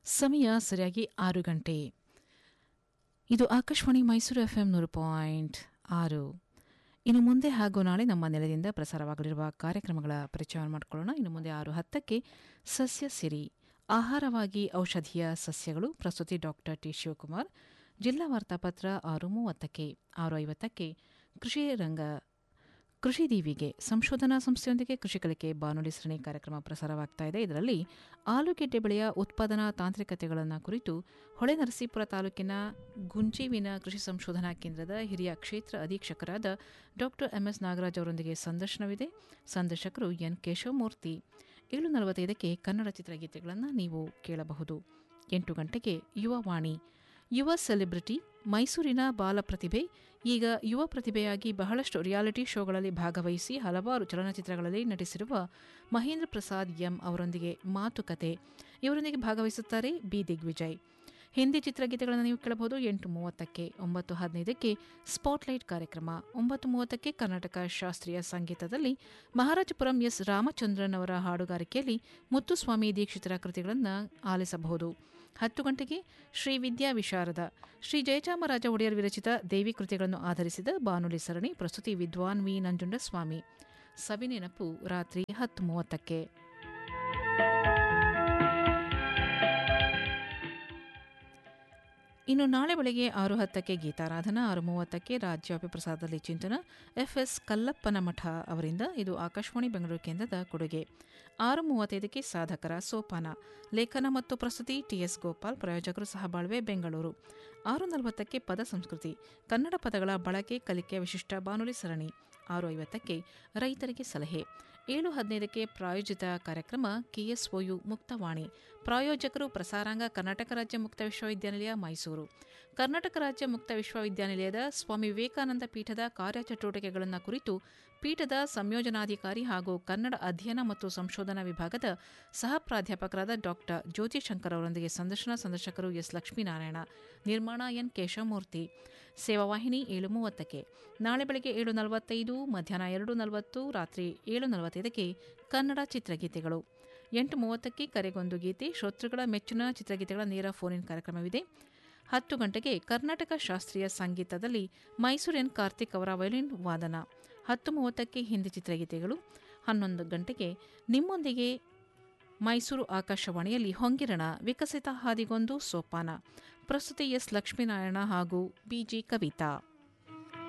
ಸಮಯ ಸರಿಯಾಗಿ ಆರು ಗಂಟೆ ಇದು ಆಕಾಶವಾಣಿ ಮೈಸೂರು ಎಫ್ ಎಂ ನೂರು ಪಾಯಿಂಟ್ ಆರು ಇನ್ನು ಮುಂದೆ ಹಾಗೂ ನಾಳೆ ನಮ್ಮ ನೆಲದಿಂದ ಪ್ರಸಾರವಾಗಲಿರುವ ಕಾರ್ಯಕ್ರಮಗಳ ಪರಿಚಯ ಮಾಡಿಕೊಳ್ಳೋಣ ಇನ್ನು ಮುಂದೆ ಆರು ಹತ್ತಕ್ಕೆ ಸಸ್ಯ ಸಿರಿ ಆಹಾರವಾಗಿ ಔಷಧೀಯ ಸಸ್ಯಗಳು ಪ್ರಸ್ತುತಿ ಡಾಕ್ಟರ್ ಟಿ ಶಿವಕುಮಾರ್ ಜಿಲ್ಲಾ ವಾರ್ತಾಪತ್ರ ಆರು ಮೂವತ್ತಕ್ಕೆ ಆರು ಐವತ್ತಕ್ಕೆ ಕೃಷಿ ರಂಗ ಕೃಷಿ ದೀವಿಗೆ ಸಂಶೋಧನಾ ಸಂಸ್ಥೆಯೊಂದಿಗೆ ಕೃಷಿ ಕಲಿಕೆ ಬಾನುಲಿ ಸರಣಿ ಕಾರ್ಯಕ್ರಮ ಪ್ರಸಾರವಾಗ್ತಾ ಇದೆ ಇದರಲ್ಲಿ ಆಲೂಗೆಡ್ಡೆ ಬೆಳೆಯ ಉತ್ಪಾದನಾ ತಾಂತ್ರಿಕತೆಗಳನ್ನು ಕುರಿತು ಹೊಳೆನರಸೀಪುರ ತಾಲೂಕಿನ ಗುಂಜೀವಿನ ಕೃಷಿ ಸಂಶೋಧನಾ ಕೇಂದ್ರದ ಹಿರಿಯ ಕ್ಷೇತ್ರ ಅಧೀಕ್ಷಕರಾದ ಡಾಕ್ಟರ್ ಎಂಎಸ್ ನಾಗರಾಜ್ ಅವರೊಂದಿಗೆ ಸಂದರ್ಶನವಿದೆ ಸಂದರ್ಶಕರು ಎನ್ ಕೇಶವಮೂರ್ತಿ ಏಳು ನಲವತ್ತೈದಕ್ಕೆ ಕನ್ನಡ ಚಿತ್ರಗೀತೆಗಳನ್ನು ನೀವು ಕೇಳಬಹುದು ಎಂಟು ಗಂಟೆಗೆ ಯುವವಾಣಿ ಯುವ ಸೆಲೆಬ್ರಿಟಿ ಮೈಸೂರಿನ ಬಾಲ ಪ್ರತಿಭೆ ಈಗ ಯುವ ಪ್ರತಿಭೆಯಾಗಿ ಬಹಳಷ್ಟು ರಿಯಾಲಿಟಿ ಶೋಗಳಲ್ಲಿ ಭಾಗವಹಿಸಿ ಹಲವಾರು ಚಲನಚಿತ್ರಗಳಲ್ಲಿ ನಟಿಸಿರುವ ಮಹೇಂದ್ರ ಪ್ರಸಾದ್ ಎಂ ಅವರೊಂದಿಗೆ ಮಾತುಕತೆ ಇವರೊಂದಿಗೆ ಭಾಗವಹಿಸುತ್ತಾರೆ ಬಿ ದಿಗ್ವಿಜಯ್ ಹಿಂದಿ ಚಿತ್ರಗೀತೆಗಳನ್ನು ನೀವು ಕೇಳಬಹುದು ಎಂಟು ಮೂವತ್ತಕ್ಕೆ ಒಂಬತ್ತು ಹದಿನೈದಕ್ಕೆ ಸ್ಪಾಟ್ಲೈಟ್ ಕಾರ್ಯಕ್ರಮ ಒಂಬತ್ತು ಮೂವತ್ತಕ್ಕೆ ಕರ್ನಾಟಕ ಶಾಸ್ತ್ರೀಯ ಸಂಗೀತದಲ್ಲಿ ಮಹಾರಾಜಪುರಂ ಎಸ್ ರಾಮಚಂದ್ರನ್ ಅವರ ಹಾಡುಗಾರಿಕೆಯಲ್ಲಿ ಮುತ್ತುಸ್ವಾಮಿ ದೀಕ್ಷಿತರ ಕೃತಿಗಳನ್ನು ಆಲಿಸಬಹುದು ಹತ್ತು ಗಂಟೆಗೆ ಶ್ರೀ ವಿದ್ಯಾ ವಿಶಾರದ ಶ್ರೀ ಜಯಚಾಮರಾಜ ಒಡೆಯರ್ ವಿರಚಿತ ದೇವಿ ಕೃತಿಗಳನ್ನು ಆಧರಿಸಿದ ಬಾನುಲಿ ಸರಣಿ ಪ್ರಸ್ತುತಿ ವಿದ್ವಾನ್ ವಿ ನಂಜುಂಡಸ್ವಾಮಿ ಸವಿನೆನಪು ರಾತ್ರಿ ಹತ್ತು ಮೂವತ್ತಕ್ಕೆ ಇನ್ನು ನಾಳೆ ಬೆಳಗ್ಗೆ ಆರು ಹತ್ತಕ್ಕೆ ಗೀತಾರಾಧನಾ ಆರು ಮೂವತ್ತಕ್ಕೆ ರಾಜ್ಯವ್ಯಾಪಿ ಪ್ರಸಾದದಲ್ಲಿ ಚಿಂತನ ಎಫ್ಎಸ್ ಕಲ್ಲಪ್ಪನ ಮಠ ಅವರಿಂದ ಇದು ಆಕಾಶವಾಣಿ ಬೆಂಗಳೂರು ಕೇಂದ್ರದ ಕೊಡುಗೆ ಆರು ಮೂವತ್ತೈದಕ್ಕೆ ಸಾಧಕರ ಸೋಪಾನ ಲೇಖನ ಮತ್ತು ಪ್ರಸ್ತುತಿ ಟಿಎಸ್ ಗೋಪಾಲ್ ಪ್ರಾಯೋಜಕರು ಸಹಬಾಳ್ವೆ ಬೆಂಗಳೂರು ಆರು ನಲವತ್ತಕ್ಕೆ ಪದ ಸಂಸ್ಕೃತಿ ಕನ್ನಡ ಪದಗಳ ಬಳಕೆ ಕಲಿಕೆ ವಿಶಿಷ್ಟ ಬಾನುಲಿ ಸರಣಿ ಆರು ಐವತ್ತಕ್ಕೆ ರೈತರಿಗೆ ಸಲಹೆ ಏಳು ಹದಿನೈದಕ್ಕೆ ಪ್ರಾಯೋಜಿತ ಕಾರ್ಯಕ್ರಮ ಕೆಎಸ್ಒಯು ಮುಕ್ತವಾಣಿ ಪ್ರಾಯೋಜಕರು ಪ್ರಸಾರಾಂಗ ಕರ್ನಾಟಕ ರಾಜ್ಯ ಮುಕ್ತ ವಿಶ್ವವಿದ್ಯಾನಿಲಯ ಮೈಸೂರು ಕರ್ನಾಟಕ ರಾಜ್ಯ ಮುಕ್ತ ವಿಶ್ವವಿದ್ಯಾನಿಲಯದ ಸ್ವಾಮಿ ವಿವೇಕಾನಂದ ಪೀಠದ ಕಾರ್ಯಚಟುವಟಿಕೆಗಳನ್ನು ಕುರಿತು ಪೀಠದ ಸಂಯೋಜನಾಧಿಕಾರಿ ಹಾಗೂ ಕನ್ನಡ ಅಧ್ಯಯನ ಮತ್ತು ಸಂಶೋಧನಾ ವಿಭಾಗದ ಸಹ ಪ್ರಾಧ್ಯಾಪಕರಾದ ಡಾಕ್ಟರ್ ಜ್ಯೋತಿ ಶಂಕರ್ ಅವರೊಂದಿಗೆ ಸಂದರ್ಶನ ಸಂದರ್ಶಕರು ಎಸ್ ಲಕ್ಷ್ಮೀನಾರಾಯಣ ನಿರ್ಮಾಣ ಎನ್ ಕೇಶವಮೂರ್ತಿ ಸೇವಾವಾಹಿನಿ ಏಳು ಮೂವತ್ತಕ್ಕೆ ನಾಳೆ ಬೆಳಗ್ಗೆ ಏಳು ನಲವತ್ತೈದು ಮಧ್ಯಾಹ್ನ ಎರಡು ನಲವತ್ತು ರಾತ್ರಿ ಏಳು ನಲವತ್ತೈದಕ್ಕೆ ಕನ್ನಡ ಚಿತ್ರಗೀತೆಗಳು ಎಂಟು ಮೂವತ್ತಕ್ಕೆ ಕರೆಗೊಂದು ಗೀತೆ ಶ್ರೋತೃಗಳ ಮೆಚ್ಚಿನ ಚಿತ್ರಗೀತೆಗಳ ನೇರ ಫೋನ್ ಇನ್ ಕಾರ್ಯಕ್ರಮವಿದೆ ಹತ್ತು ಗಂಟೆಗೆ ಕರ್ನಾಟಕ ಶಾಸ್ತ್ರೀಯ ಸಂಗೀತದಲ್ಲಿ ಮೈಸೂರಿನ ಕಾರ್ತಿಕ್ ಅವರ ವಯೋಲಿನ್ ವಾದನ ಹತ್ತು ಮೂವತ್ತಕ್ಕೆ ಹಿಂದಿ ಚಿತ್ರಗೀತೆಗಳು ಹನ್ನೊಂದು ಗಂಟೆಗೆ ನಿಮ್ಮೊಂದಿಗೆ ಮೈಸೂರು ಆಕಾಶವಾಣಿಯಲ್ಲಿ ಹೊಂಗಿರಣ ವಿಕಸಿತ ಹಾದಿಗೊಂದು ಸೋಪಾನ ಪ್ರಸ್ತುತಿ ಎಸ್ ಲಕ್ಷ್ಮೀನಾರಾಯಣ ಹಾಗೂ ಬಿಜಿ ಕವಿತಾ